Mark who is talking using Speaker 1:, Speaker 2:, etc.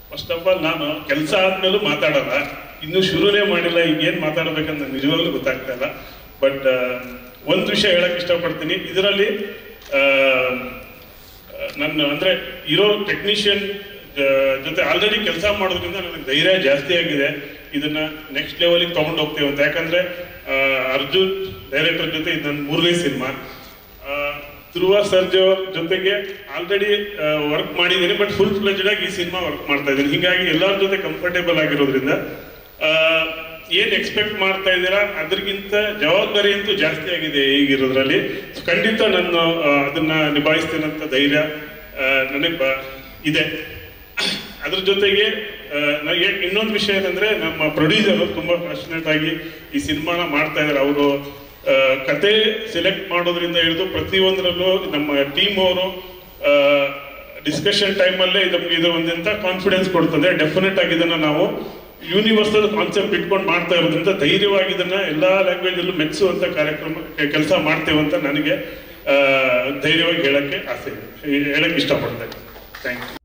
Speaker 1: first of all ನಾನು ಕೆಲಸ ಆದ್ಮೇಲೂ ಮಾತಾಡಲ್ಲ ಇನ್ನೂ ಶುರುನೇ ಮಾಡಿಲ್ಲ ಈಗ ಏನು ಮಾತಾಡ್ಬೇಕಂತ ನಂಗೆ ನಿಜವಾಗ್ಲೂ ಗೊತ್ತಾಗ್ತಾ ಇಲ್ಲ ಬಟ್ ಒಂದು ವಿಷಯ ಹೇಳಕ್ ಇಷ್ಟಪಡ್ತೀನಿ ಇದರಲ್ಲಿ ನನ್ನ ಅಂದ್ರೆ ಇರೋ ಟೆಕ್ನಿಷಿಯನ್ ಜೊತೆ ಆಲ್ರೆಡಿ ಕೆಲಸ ಮಾಡೋದ್ರಿಂದ ನನಗೆ ಧೈರ್ಯ ಜಾಸ್ತಿ ಆಗಿದೆ ಇದನ್ನ ನೆಕ್ಸ್ಟ್ ಲೆವೆಲಿಗೆ ತಗೊಂಡು ಹೋಗ್ತೇವೆ ಅಂತ ಯಾಕಂದ್ರೆ ಆ, ಅರ್ಜುನ್ ಡೈರೆಕ್ಟರ್ ಜೊತೆ ಇದು ನನ್ನ ಮೂರನೇ ಸಿನಿಮಾ ಧ್ರುವ ಸರ್ಜೋ ಜೊತೆಗೆ ಆಲ್ರೆಡಿ ವರ್ಕ್ ಮಾಡಿದ್ದೀನಿ ಬಟ್ ಫುಲ್ ಫ್ಲೆಜ್ಡ್ ಆಗಿ ಈ ಸಿನಿಮಾ ವರ್ಕ್ ಮಾಡ್ತಾ ಇದ್ದೀನಿ ಹೀಗಾಗಿ ಎಲ್ಲರ ಜೊತೆ ಕಂಫರ್ಟೇಬಲ್ ಆಗಿರೋದ್ರಿಂದ ಆ, ಏನ್ ಎಕ್ಸ್ಪೆಕ್ಟ್ ಮಾಡ್ತಾ ಇದ್ದೀರಾ ಅದ್ರಗಿಂತ ಜವಾಬ್ದಾರಿ ಅಂತೂ ಜಾಸ್ತಿ ಆಗಿದೆ ಈಗಿರೋದ್ರಲ್ಲಿ So, ಖಂಡಿತ ನಾನು ಆ, ಅದನ್ನ ನಿಭಾಯಿಸ್ತೇನಂತ ಧೈರ್ಯ ನನಗೆ ಇದೆ ಅದ್ರ ಜೊತೆಗೆ ಆ, ನನಗೆ ಇನ್ನೊಂದು ವಿಷಯ ಏನಂದ್ರೆ ನಮ್ಮ ಪ್ರೊಡ್ಯೂಸರ್ ತುಂಬಾ ಪ್ಯಾಷನೇಟ್ ಆಗಿ ಈ ಸಿನಿಮಾನ ಮಾಡ್ತಾ ಇದ್ದಾರೆ ಅವರು ಕತೆ ಸೆಲೆಕ್ಟ್ ಮಾಡೋದ್ರಿಂದ ಹಿಡಿದು ಪ್ರತಿಯೊಂದರಲ್ಲೂ ನಮ್ಮ ಟೀಮ್ ಅವರು ಡಿಸ್ಕಷನ್ ಟೈಮಲ್ಲೇ ನಮ್ಗೆ ಇದು ಒಂದಂತ ಕಾನ್ಫಿಡೆನ್ಸ್ ಕೊಡ್ತದೆ ಡೆಫಿನೆಟ್ ಆಗಿ ಇದನ್ನ ನಾವು ಯೂನಿವರ್ಸಲ್ ಕಾನ್ಸೆಪ್ಟ್ ಇಟ್ಕೊಂಡು ಮಾಡ್ತಾ ಇರೋದ್ರಿಂದ ಧೈರ್ಯವಾಗಿ ಇದನ್ನ ಎಲ್ಲಾ ಲ್ಯಾಂಗ್ವೇಜ್ ಅಲ್ಲೂ ಮೆಚ್ಚುವಂತ ಕಾರ್ಯಕ್ರಮ ಕೆಲಸ ಮಾಡ್ತೇವೆ ಅಂತ ನನಗೆ ಆ, ಧೈರ್ಯವಾಗಿ ಹೇಳಕ್ಕೆ ಆಸೆ ಇದೆ ಹೇಳಕ್ಕೆ ಇಷ್ಟಪಡ್ತೇನೆ ಥ್ಯಾಂಕ್ ಯು